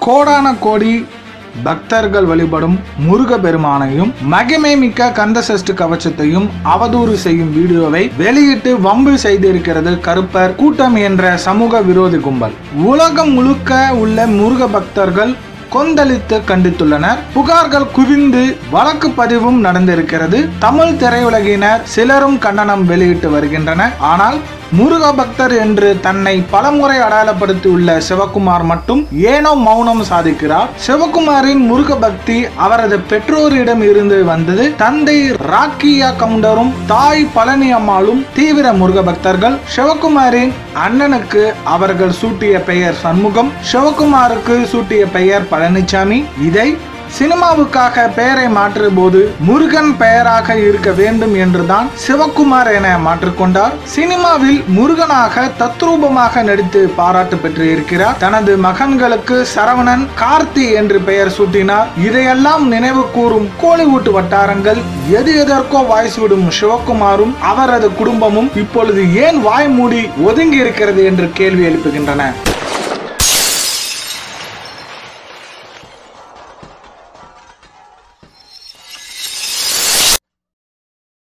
கோடான கோடி பக்தர்கள் வழிபடும் முருக பெருமானையும் மகிமை மிக்க கந்த சஷ்டி கவச்சத்தையும் அவதூறு செய்யும் வீடியோவை வெளியிட்டு வம்பு செய்திருக்கிறது கருப்பர் கூட்டம் என்ற சமூக விரோதி கும்பல் உலகம் முழுக்க உள்ள முருக பக்தர்கள் கொந்தளித்து கண்டித்துள்ளனர் புகார்கள் குவிந்து வழக்கு பதிவும் நடந்திருக்கிறது தமிழ் திரையுலகினர் சிலரும் கண்டனம் வெளியிட்டு வருகின்றனர் ஆனால் முருக பக்தர் என்று தன்னை பலமுறை அடையாளப்படுத்தியுள்ள சிவகுமார் மட்டும் ஏனோ மௌனம் சாதிக்கிறார் சிவகுமாரின் முருக பக்தி அவரது பெற்றோரிடம் இருந்து வந்தது தந்தை ராக்கியா கவுண்டரும் தாய் பழனி அம்மாளும் தீவிர முருக பக்தர்கள் சிவகுமாரின் அண்ணனுக்கு அவர்கள் சூட்டிய பெயர் சண்முகம் சிவகுமாருக்கு சூட்டிய பெயர் பழனிசாமி இதை சினிமாவுக்காக பெயரை மாற்றிய போது முருகன் பெயராக இருக்க வேண்டும் என்றுதான் சிவகுமார் என மாற்றிக்கொண்டார் சினிமாவில் முருகனாக தத்ரூபமாக நடித்து பாராட்டு பெற்று இருக்கிறார் தனது மகன்களுக்கு சரவணன் கார்த்தி என்று பெயர் சூட்டினார் இதையெல்லாம் நினைவு கூறும் கோலிவுட் வட்டாரங்கள் எது எதற்கோ வாய்ஸ் விடும் சிவகுமாரும் அவரது குடும்பமும் இப்பொழுது ஏன் வாய் மூடி ஒதுங்கி இருக்கிறது என்று கேள்வி எழுப்புகின்றன